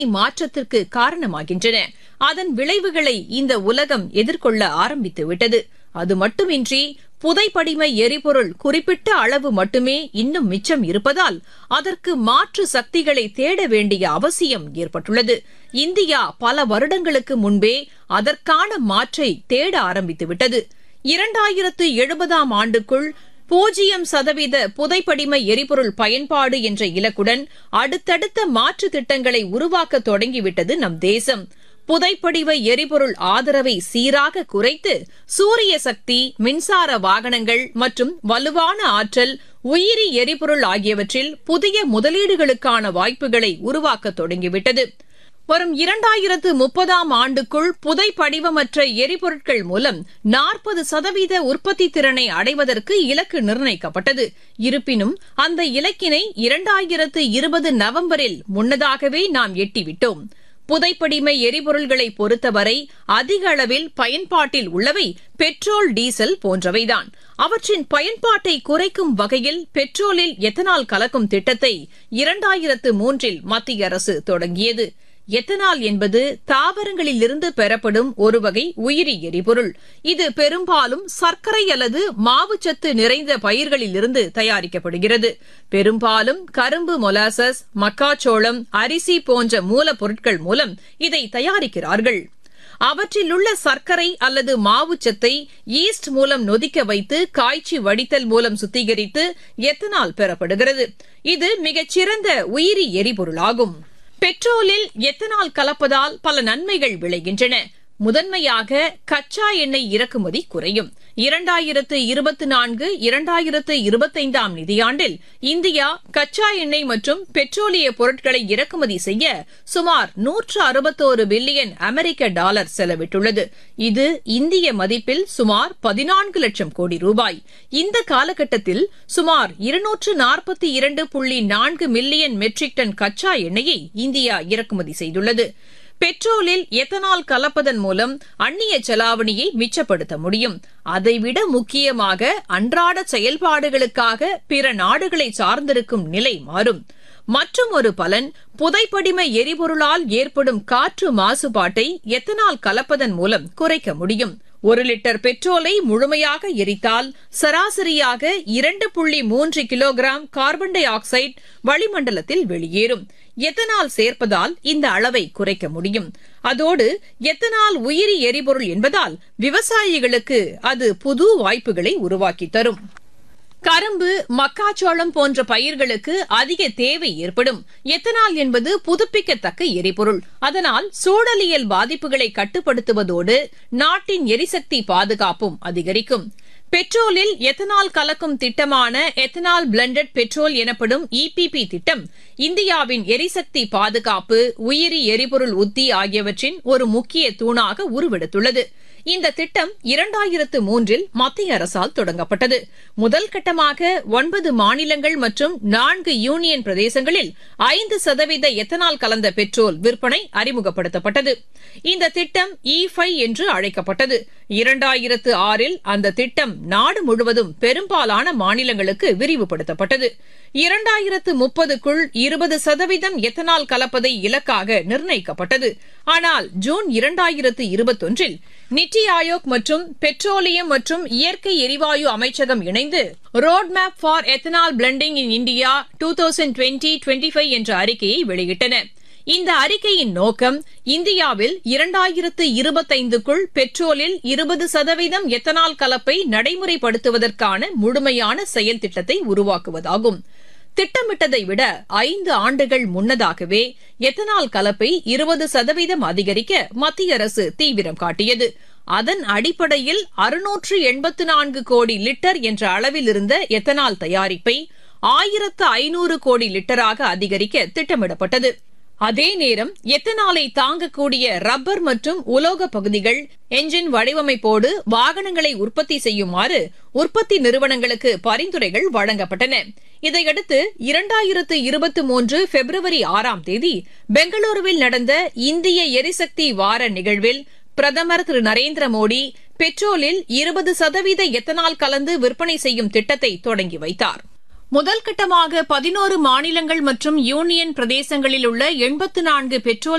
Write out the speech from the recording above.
மாற்றத்திற்கு காரணமாகின்றன அதன் விளைவுகளை இந்த உலகம் எதிர்கொள்ள ஆரம்பித்துவிட்டது அது மட்டுமின்றி புதைப்படிம எரிபொருள் குறிப்பிட்ட அளவு மட்டுமே இன்னும் மிச்சம் இருப்பதால் அதற்கு மாற்று சக்திகளை தேட வேண்டிய அவசியம் ஏற்பட்டுள்ளது இந்தியா பல வருடங்களுக்கு முன்பே அதற்கான மாற்றை தேட ஆரம்பித்துவிட்டது இரண்டாயிரத்து எழுபதாம் ஆண்டுக்குள் பூஜ்ஜியம் சதவீத புதைப்படிம எரிபொருள் பயன்பாடு என்ற இலக்குடன் அடுத்தடுத்த மாற்று திட்டங்களை உருவாக்க தொடங்கிவிட்டது நம் தேசம் புதைப்படிவ எரிபொருள் ஆதரவை சீராக குறைத்து சூரிய சக்தி மின்சார வாகனங்கள் மற்றும் வலுவான ஆற்றல் உயிரி எரிபொருள் ஆகியவற்றில் புதிய முதலீடுகளுக்கான வாய்ப்புகளை உருவாக்க தொடங்கிவிட்டது வரும் இரண்டாயிரத்து முப்பதாம் ஆண்டுக்குள் புதைப்படிவமற்ற எரிபொருட்கள் மூலம் நாற்பது சதவீத உற்பத்தி திறனை அடைவதற்கு இலக்கு நிர்ணயிக்கப்பட்டது இருப்பினும் அந்த இலக்கினை இரண்டாயிரத்து இருபது நவம்பரில் முன்னதாகவே நாம் எட்டிவிட்டோம் புதைப்படிம எரிபொருள்களை பொறுத்தவரை அதிக அளவில் பயன்பாட்டில் உள்ளவை பெட்ரோல் டீசல் போன்றவைதான் அவற்றின் பயன்பாட்டை குறைக்கும் வகையில் பெட்ரோலில் எத்தனால் கலக்கும் திட்டத்தை இரண்டாயிரத்து மூன்றில் மத்திய அரசு தொடங்கியது எத்தனால் என்பது தாவரங்களிலிருந்து பெறப்படும் ஒரு வகை உயிரி எரிபொருள் இது பெரும்பாலும் சர்க்கரை அல்லது மாவுச்சத்து நிறைந்த பயிர்களிலிருந்து தயாரிக்கப்படுகிறது பெரும்பாலும் கரும்பு மொலாசஸ் மக்காச்சோளம் அரிசி போன்ற மூலப்பொருட்கள் மூலம் இதை தயாரிக்கிறார்கள் அவற்றில் உள்ள சர்க்கரை அல்லது மாவுச்சத்தை ஈஸ்ட் மூலம் நொதிக்க வைத்து காய்ச்சி வடித்தல் மூலம் சுத்திகரித்து எத்தனால் பெறப்படுகிறது இது மிகச்சிறந்த உயிரி எரிபொருளாகும் பெட்ரோலில் எத்தனால் கலப்பதால் பல நன்மைகள் விளைகின்றன முதன்மையாக கச்சா எண்ணெய் இறக்குமதி குறையும் இரண்டாயிரத்து இருபத்தி நான்கு இரண்டாயிரத்து இருபத்தைந்தாம் நிதியாண்டில் இந்தியா கச்சா எண்ணெய் மற்றும் பெட்ரோலிய பொருட்களை இறக்குமதி செய்ய சுமார் நூற்று அறுபத்தோரு பில்லியன் அமெரிக்க டாலர் செலவிட்டுள்ளது இது இந்திய மதிப்பில் சுமார் பதினான்கு லட்சம் கோடி ரூபாய் இந்த காலகட்டத்தில் சுமார் இருநூற்று நாற்பத்தி இரண்டு புள்ளி நான்கு மில்லியன் மெட்ரிக் டன் கச்சா எண்ணெயை இந்தியா இறக்குமதி செய்துள்ளது பெட்ரோலில் எத்தனால் கலப்பதன் மூலம் அந்நிய செலாவணியை மிச்சப்படுத்த முடியும் அதைவிட முக்கியமாக அன்றாட செயல்பாடுகளுக்காக பிற நாடுகளை சார்ந்திருக்கும் நிலை மாறும் மற்றும் ஒரு பலன் புதைப்படிம எரிபொருளால் ஏற்படும் காற்று மாசுபாட்டை எத்தனால் கலப்பதன் மூலம் குறைக்க முடியும் ஒரு லிட்டர் பெட்ரோலை முழுமையாக எரித்தால் சராசரியாக இரண்டு புள்ளி மூன்று கிலோகிராம் கார்பன் டை ஆக்சைடு வளிமண்டலத்தில் வெளியேறும் எத்தனால் சேர்ப்பதால் இந்த அளவை குறைக்க முடியும் அதோடு எத்தனால் உயிரி எரிபொருள் என்பதால் விவசாயிகளுக்கு அது புது வாய்ப்புகளை உருவாக்கி தரும் கரும்பு மக்காச்சோளம் போன்ற பயிர்களுக்கு அதிக தேவை ஏற்படும் எத்தனால் என்பது புதுப்பிக்கத்தக்க எரிபொருள் அதனால் சூழலியல் பாதிப்புகளை கட்டுப்படுத்துவதோடு நாட்டின் எரிசக்தி பாதுகாப்பும் அதிகரிக்கும் பெட்ரோலில் எத்தனால் கலக்கும் திட்டமான எத்தனால் பிளண்டட் பெட்ரோல் எனப்படும் இபிபி திட்டம் இந்தியாவின் எரிசக்தி பாதுகாப்பு உயிரி எரிபொருள் உத்தி ஆகியவற்றின் ஒரு முக்கிய தூணாக உருவெடுத்துள்ளது இந்த திட்டம் இரண்டாயிரத்து மூன்றில் மத்திய அரசால் தொடங்கப்பட்டது முதல் கட்டமாக ஒன்பது மாநிலங்கள் மற்றும் நான்கு யூனியன் பிரதேசங்களில் ஐந்து சதவீத எத்தனால் கலந்த பெட்ரோல் விற்பனை அறிமுகப்படுத்தப்பட்டது இந்த திட்டம் இ ஃபைவ் என்று அழைக்கப்பட்டது இரண்டாயிரத்து ஆறில் அந்த திட்டம் நாடு முழுவதும் பெரும்பாலான மாநிலங்களுக்கு விரிவுபடுத்தப்பட்டது இரண்டாயிரத்து முப்பதுக்குள் இருபது சதவீதம் எத்தனால் கலப்பதை இலக்காக நிர்ணயிக்கப்பட்டது ஆனால் ஜூன் இரண்டாயிரத்து இருபத்தொன்றில் நித்தி ஆயோக் மற்றும் பெட்ரோலியம் மற்றும் இயற்கை எரிவாயு அமைச்சகம் இணைந்து road map for ethanol blending in India two thousand twenty twenty five என்ற அறிக்கையை வெளியிட்டன இந்த அறிக்கையின் நோக்கம் இந்தியாவில் இரண்டாயிரத்து இருபத்தைந்துக்குள் பெட்ரோலில் இருபது சதவீதம் எத்தனால் கலப்பை நடைமுறைப்படுத்துவதற்கான முழுமையான செயல் திட்டத்தை உருவாக்குவதாகும் திட்டமிட்டதை விட ஐந்து ஆண்டுகள் முன்னதாகவே எத்தனால் கலப்பை இருபது சதவீதம் அதிகரிக்க மத்திய அரசு தீவிரம் காட்டியது அதன் அடிப்படையில் அறுநூற்று எண்பத்து நான்கு கோடி லிட்டர் என்ற அளவில் இருந்த எத்தனால் தயாரிப்பை ஆயிரத்து ஐநூறு கோடி லிட்டராக அதிகரிக்க திட்டமிடப்பட்டது அதே நேரம் எத்தனாலை தாங்கக்கூடிய ரப்பர் மற்றும் உலோக பகுதிகள் என்ஜின் வடிவமைப்போடு வாகனங்களை உற்பத்தி செய்யுமாறு உற்பத்தி நிறுவனங்களுக்கு பரிந்துரைகள் வழங்கப்பட்டன இதையடுத்து இரண்டாயிரத்து இருபத்தி மூன்று பிப்ரவரி ஆறாம் தேதி பெங்களூருவில் நடந்த இந்திய எரிசக்தி வார நிகழ்வில் பிரதமர் திரு நரேந்திர மோடி பெட்ரோலில் இருபது சதவீத எத்தனால் கலந்து விற்பனை செய்யும் திட்டத்தை தொடங்கி வைத்தார் முதல் கட்டமாக பதினோரு மாநிலங்கள் மற்றும் யூனியன் பிரதேசங்களில் உள்ள எண்பத்து நான்கு பெட்ரோல்